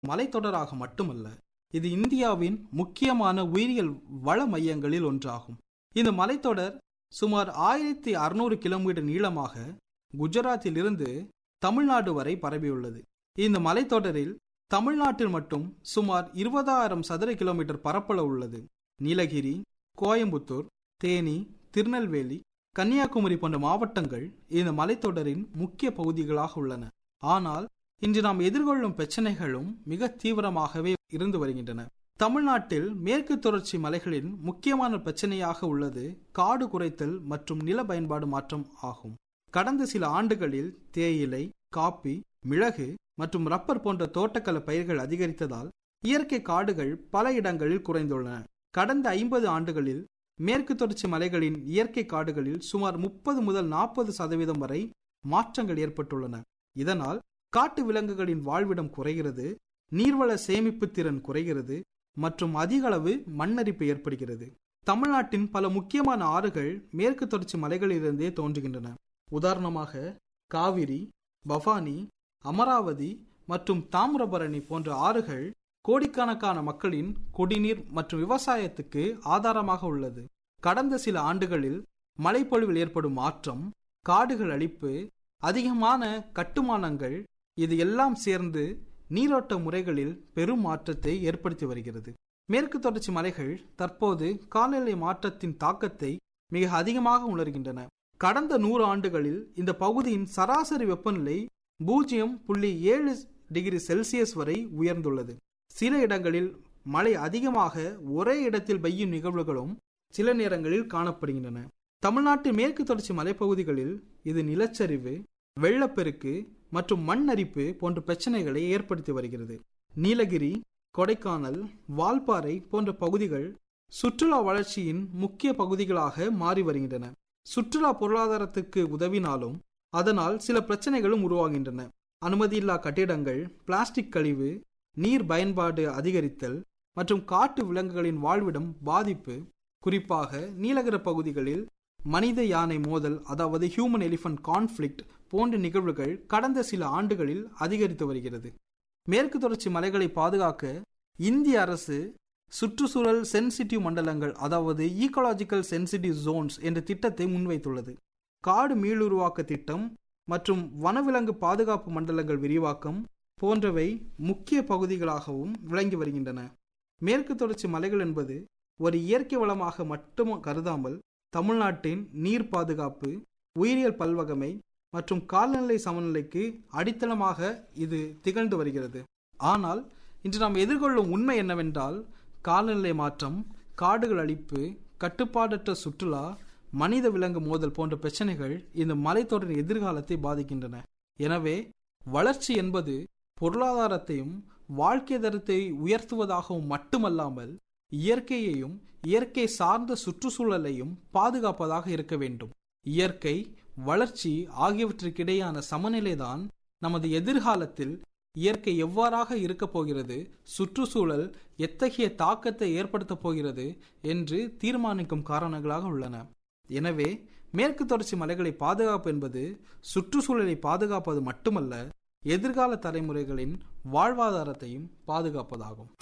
மலைத்தொடராக மட்டுமல்ல இது இந்தியாவின் முக்கியமான உயிரியல் வள மையங்களில் ஒன்றாகும் இந்த மலைத்தொடர் சுமார் ஆயிரத்தி அறுநூறு கிலோமீட்டர் நீளமாக குஜராத்தில் இருந்து தமிழ்நாடு வரை பரவியுள்ளது இந்த மலைத்தொடரில் தமிழ்நாட்டில் மட்டும் சுமார் இருபதாயிரம் சதுர கிலோமீட்டர் பரப்பளவு உள்ளது நீலகிரி கோயம்புத்தூர் தேனி திருநெல்வேலி கன்னியாகுமரி போன்ற மாவட்டங்கள் இந்த மலைத்தொடரின் முக்கிய பகுதிகளாக உள்ளன ஆனால் இன்று நாம் எதிர்கொள்ளும் பிரச்சனைகளும் மிக தீவிரமாகவே இருந்து வருகின்றன தமிழ்நாட்டில் மேற்கு தொடர்ச்சி மலைகளின் முக்கியமான பிரச்சனையாக உள்ளது காடு குறைத்தல் மற்றும் நில பயன்பாடு மாற்றம் ஆகும் கடந்த சில ஆண்டுகளில் தேயிலை காப்பி மிளகு மற்றும் ரப்பர் போன்ற தோட்டக்கல பயிர்கள் அதிகரித்ததால் இயற்கை காடுகள் பல இடங்களில் குறைந்துள்ளன கடந்த ஐம்பது ஆண்டுகளில் மேற்கு தொடர்ச்சி மலைகளின் இயற்கை காடுகளில் சுமார் முப்பது முதல் நாற்பது சதவீதம் வரை மாற்றங்கள் ஏற்பட்டுள்ளன இதனால் காட்டு விலங்குகளின் வாழ்விடம் குறைகிறது நீர்வள சேமிப்பு திறன் குறைகிறது மற்றும் அதிக அளவு மண்ணரிப்பு ஏற்படுகிறது தமிழ்நாட்டின் பல முக்கியமான ஆறுகள் மேற்கு தொடர்ச்சி மலைகளிலிருந்தே தோன்றுகின்றன உதாரணமாக காவிரி பவானி அமராவதி மற்றும் தாமிரபரணி போன்ற ஆறுகள் கோடிக்கணக்கான மக்களின் குடிநீர் மற்றும் விவசாயத்துக்கு ஆதாரமாக உள்ளது கடந்த சில ஆண்டுகளில் மழைப்பொழிவில் ஏற்படும் மாற்றம் காடுகள் அழிப்பு அதிகமான கட்டுமானங்கள் இது எல்லாம் சேர்ந்து நீரோட்ட முறைகளில் பெரும் மாற்றத்தை ஏற்படுத்தி வருகிறது மேற்கு தொடர்ச்சி மலைகள் தற்போது காலநிலை மாற்றத்தின் தாக்கத்தை மிக அதிகமாக உணர்கின்றன கடந்த நூறு ஆண்டுகளில் இந்த பகுதியின் சராசரி வெப்பநிலை பூஜ்ஜியம் புள்ளி ஏழு டிகிரி செல்சியஸ் வரை உயர்ந்துள்ளது சில இடங்களில் மழை அதிகமாக ஒரே இடத்தில் பெய்யும் நிகழ்வுகளும் சில நேரங்களில் காணப்படுகின்றன தமிழ்நாட்டின் மேற்கு தொடர்ச்சி மலைப்பகுதிகளில் இது நிலச்சரிவு வெள்ளப்பெருக்கு மற்றும் மண் அரிப்பு போன்ற பிரச்சனைகளை ஏற்படுத்தி வருகிறது நீலகிரி கொடைக்கானல் வால்பாறை போன்ற பகுதிகள் சுற்றுலா வளர்ச்சியின் முக்கிய பகுதிகளாக மாறி வருகின்றன சுற்றுலா பொருளாதாரத்துக்கு உதவினாலும் அதனால் சில பிரச்சனைகளும் உருவாகின்றன அனுமதியில்லா கட்டிடங்கள் பிளாஸ்டிக் கழிவு நீர் பயன்பாடு அதிகரித்தல் மற்றும் காட்டு விலங்குகளின் வாழ்விடம் பாதிப்பு குறிப்பாக நீலகர பகுதிகளில் மனித யானை மோதல் அதாவது ஹியூமன் எலிஃபண்ட் கான்ஃபிளிக்ட் போன்ற நிகழ்வுகள் கடந்த சில ஆண்டுகளில் அதிகரித்து வருகிறது மேற்கு தொடர்ச்சி மலைகளை பாதுகாக்க இந்திய அரசு சுற்றுச்சூழல் சென்சிட்டிவ் மண்டலங்கள் அதாவது ஈக்கோலாஜிக்கல் சென்சிட்டிவ் ஜோன்ஸ் என்ற திட்டத்தை முன்வைத்துள்ளது காடு மீளுருவாக்க திட்டம் மற்றும் வனவிலங்கு பாதுகாப்பு மண்டலங்கள் விரிவாக்கம் போன்றவை முக்கிய பகுதிகளாகவும் விளங்கி வருகின்றன மேற்கு தொடர்ச்சி மலைகள் என்பது ஒரு இயற்கை வளமாக மட்டும் கருதாமல் தமிழ்நாட்டின் நீர் பாதுகாப்பு உயிரியல் பல்வகமை மற்றும் கால்நிலை சமநிலைக்கு அடித்தளமாக இது திகழ்ந்து வருகிறது ஆனால் இன்று நாம் எதிர்கொள்ளும் உண்மை என்னவென்றால் காலநிலை மாற்றம் காடுகள் அழிப்பு கட்டுப்பாடற்ற சுற்றுலா மனித விலங்கு மோதல் போன்ற பிரச்சனைகள் இந்த மலைத்தொடரின் எதிர்காலத்தை பாதிக்கின்றன எனவே வளர்ச்சி என்பது பொருளாதாரத்தையும் வாழ்க்கை தரத்தை உயர்த்துவதாகவும் மட்டுமல்லாமல் இயற்கையையும் இயற்கை சார்ந்த சுற்றுச்சூழலையும் பாதுகாப்பதாக இருக்க வேண்டும் இயற்கை வளர்ச்சி ஆகியவற்றுக்கிடையான சமநிலைதான் நமது எதிர்காலத்தில் இயற்கை எவ்வாறாக இருக்கப் போகிறது சுற்றுச்சூழல் எத்தகைய தாக்கத்தை ஏற்படுத்தப் போகிறது என்று தீர்மானிக்கும் காரணங்களாக உள்ளன எனவே மேற்கு தொடர்ச்சி மலைகளை பாதுகாப்பு என்பது சுற்றுச்சூழலை பாதுகாப்பது மட்டுமல்ல எதிர்கால தலைமுறைகளின் வாழ்வாதாரத்தையும் பாதுகாப்பதாகும்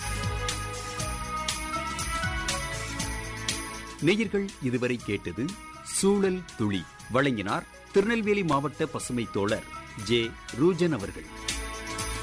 நேயர்கள் இதுவரை கேட்டது சூழல் துளி வழங்கினார் திருநெல்வேலி மாவட்ட பசுமை தோழர் ஜே ரூஜன் அவர்கள்